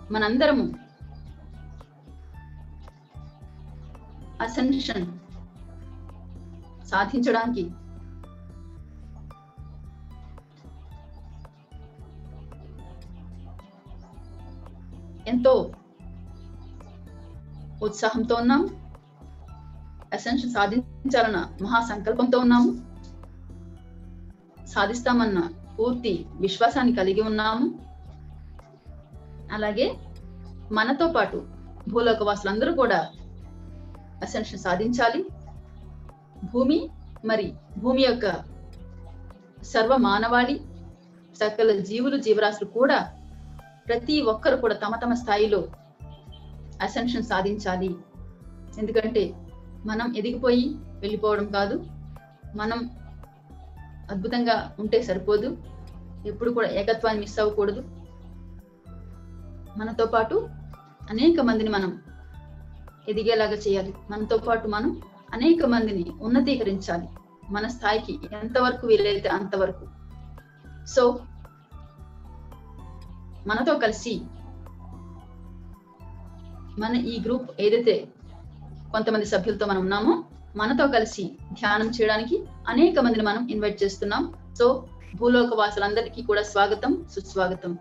మనందరము అసెన్షన్ సాధించడానికి ఎంతో ఉత్సాహంతో ఉన్నాం అసెన్షన్ సాధించాలన్న మహాసంకల్పంతో ఉన్నాము సాధిస్తామన్న పూర్తి విశ్వాసాన్ని కలిగి ఉన్నాము అలాగే మనతో పాటు భూలోక వాసులందరూ కూడా అసెన్షన్ సాధించాలి భూమి మరి భూమి యొక్క సర్వ మానవాళి సకల జీవులు జీవరాశులు కూడా ప్రతి ఒక్కరు కూడా తమ తమ స్థాయిలో అసెన్షన్ సాధించాలి ఎందుకంటే మనం ఎదిగిపోయి వెళ్ళిపోవడం కాదు మనం అద్భుతంగా ఉంటే సరిపోదు ఎప్పుడు కూడా ఏకత్వాన్ని మిస్ అవ్వకూడదు మనతో పాటు అనేక మందిని మనం ఎదిగేలాగా చేయాలి మనతో పాటు మనం అనేక మందిని ఉన్నతీకరించాలి మన స్థాయికి ఎంతవరకు వీలైతే అంతవరకు సో మనతో కలిసి మన ఈ గ్రూప్ ఏదైతే కొంతమంది సభ్యులతో మనం ఉన్నామో మనతో కలిసి ధ్యానం చేయడానికి అనేక మందిని మనం ఇన్వైట్ చేస్తున్నాం సో భూలోక వాసులందరికీ కూడా స్వాగతం సుస్వాగతం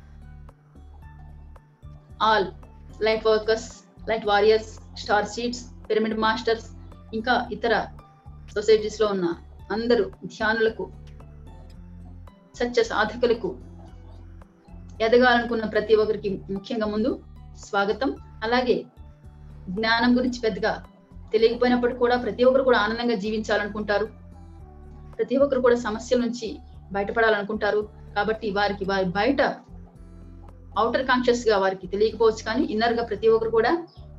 all light workers light warriors star seeds pyramid masters ఇంకా ఇతర సొసైటీస్ లో ఉన్న అందరూ ధ్యానులకు సత్య సాధకులకు ఎదగాలనుకున్న ప్రతి ఒక్కరికి ముఖ్యంగా ముందు స్వాగతం అలాగే జ్ఞానం గురించి పెద్దగా తెలియకపోయినప్పటికీ కూడా ప్రతి ఒక్కరు కూడా ఆనందంగా జీవించాలనుకుంటారు ప్రతి ఒక్కరు కూడా సమస్యల నుంచి బయటపడాలనుకుంటారు కాబట్టి వారికి వారి బయట అవుటర్ కాన్షియస్ గా వారికి తెలియకపోవచ్చు కానీ ఇన్నర్ గా ప్రతి ఒక్కరు కూడా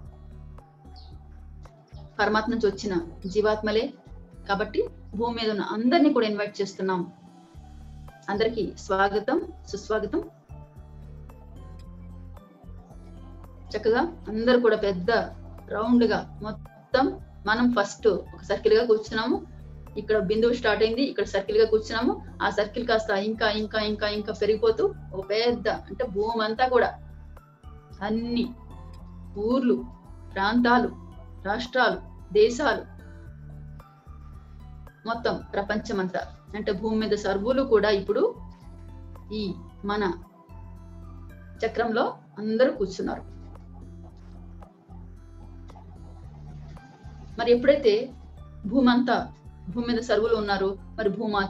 పరమాత్మ నుంచి వచ్చిన జీవాత్మలే కాబట్టి భూమి మీద ఉన్న అందరినీ కూడా ఇన్వైట్ చేస్తున్నాం అందరికీ స్వాగతం సుస్వాగతం చక్కగా అందరు కూడా పెద్ద రౌండ్ గా మొత్తం మనం ఫస్ట్ ఒక సర్కిల్ గా కూర్చున్నాము ఇక్కడ బిందువు స్టార్ట్ అయింది ఇక్కడ సర్కిల్ గా కూర్చున్నాము ఆ సర్కిల్ కాస్త ఇంకా ఇంకా ఇంకా ఇంకా పెరిగిపోతూ ఒక పెద్ద అంటే భూమి అంతా కూడా అన్ని ఊర్లు ప్రాంతాలు రాష్ట్రాలు దేశాలు మొత్తం ప్రపంచమంతా అంటే భూమి మీద సర్వులు కూడా ఇప్పుడు ఈ మన చక్రంలో అందరూ కూర్చున్నారు మరి ఎప్పుడైతే భూమి అంతా భూమి మీద సర్వులు ఉన్నారు మరి భూమాత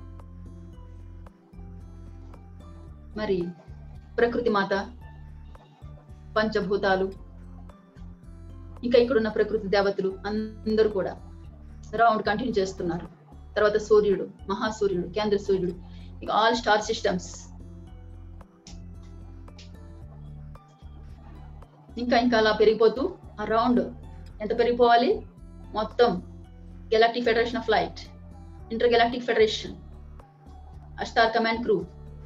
మరి ప్రకృతి మాత పంచభూతాలు ఇంకా ఇక్కడున్న ప్రకృతి దేవతలు అందరూ కూడా రౌండ్ కంటిన్యూ చేస్తున్నారు తర్వాత సూర్యుడు మహాసూర్యుడు కేంద్ర సూర్యుడు ఇక ఆల్ స్టార్ సిస్టమ్స్ ఇంకా ఇంకా అలా పెరిగిపోతూ ఆ రౌండ్ ఎంత పెరిగిపోవాలి మొత్తం Galactic Federation of Light intergalactic Federation Ashtar Command crew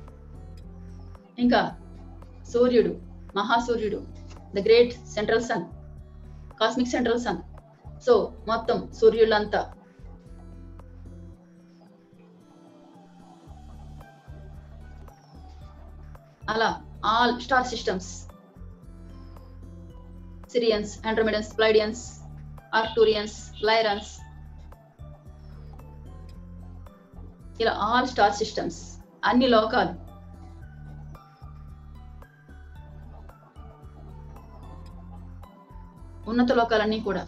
ఇంకా సూర్యుడు మహాసూర్యుడు the Great Central Sun cosmic central sun so మొత్తం సూర్యులంతా అలా all star systems Sirians Andromedans Pleiadians Arcturians Lyrans ఇలా ఆల్ స్టార్ సిస్టమ్స్ అన్ని లోకాలు ఉన్నత లోకాలన్నీ కూడా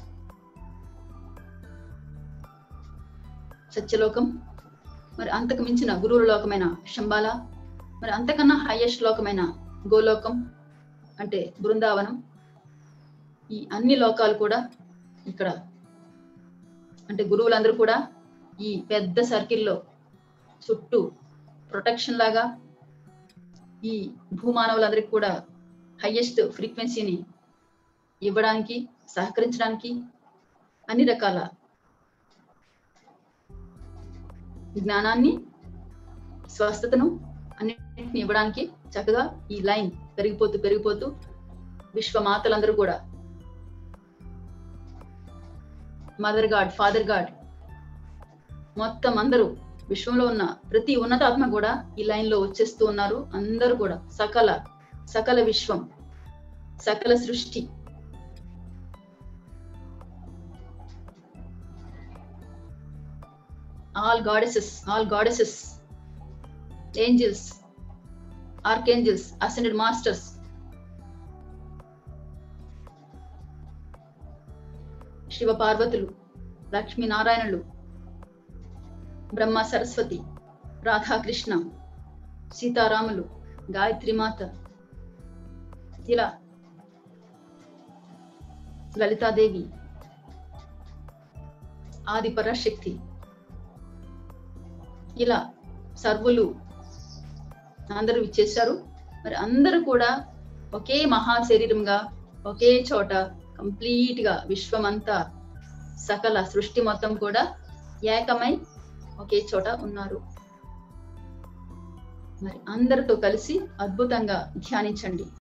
సత్యలోకం మరి అంతకు మించిన గురువుల లోకమైన శంబాల మరి అంతకన్నా హైయెస్ట్ లోకమైన గోలోకం అంటే బృందావనం ఈ అన్ని లోకాలు కూడా ఇక్కడ అంటే గురువులందరూ కూడా ఈ పెద్ద సర్కిల్లో చుట్టూ ప్రొటెక్షన్ లాగా ఈ భూమానవులందరికీ కూడా హైయెస్ట్ ఫ్రీక్వెన్సీని ఇవ్వడానికి సహకరించడానికి అన్ని రకాల జ్ఞానాన్ని స్వస్థతను అన్నిటిని ఇవ్వడానికి చక్కగా ఈ లైన్ పెరిగిపోతూ పెరిగిపోతూ విశ్వమాతలందరూ కూడా మదర్ గాడ్ ఫాదర్ గాడ్ మొత్తం అందరూ విశ్వంలో ఉన్న ప్రతి ఉన్నతాత్మ కూడా ఈ లైన్ లో వచ్చేస్తూ ఉన్నారు అందరూ కూడా సకల సకల విశ్వం సకల సృష్టి all goddesses all goddesses angels archangels ascended masters Shiva పార్వతులు లక్ష్మీనారాయణులు బ్రహ్మ సరస్వతి రాధాకృష్ణ సీతారాములు గాయత్రి మాత ఇలా లలితాదేవి ఆది పరాశక్తి ఇలా సర్వులు అందరూ ఇచ్చేశారు మరి అందరూ కూడా ఒకే మహా శరీరంగా ఒకే చోట కంప్లీట్ గా విశ్వమంతా సకల సృష్టి మొత్తం కూడా ఏకమై ఒకే చోట ఉన్నారు మరి అందరితో కలిసి అద్భుతంగా ధ్యానించండి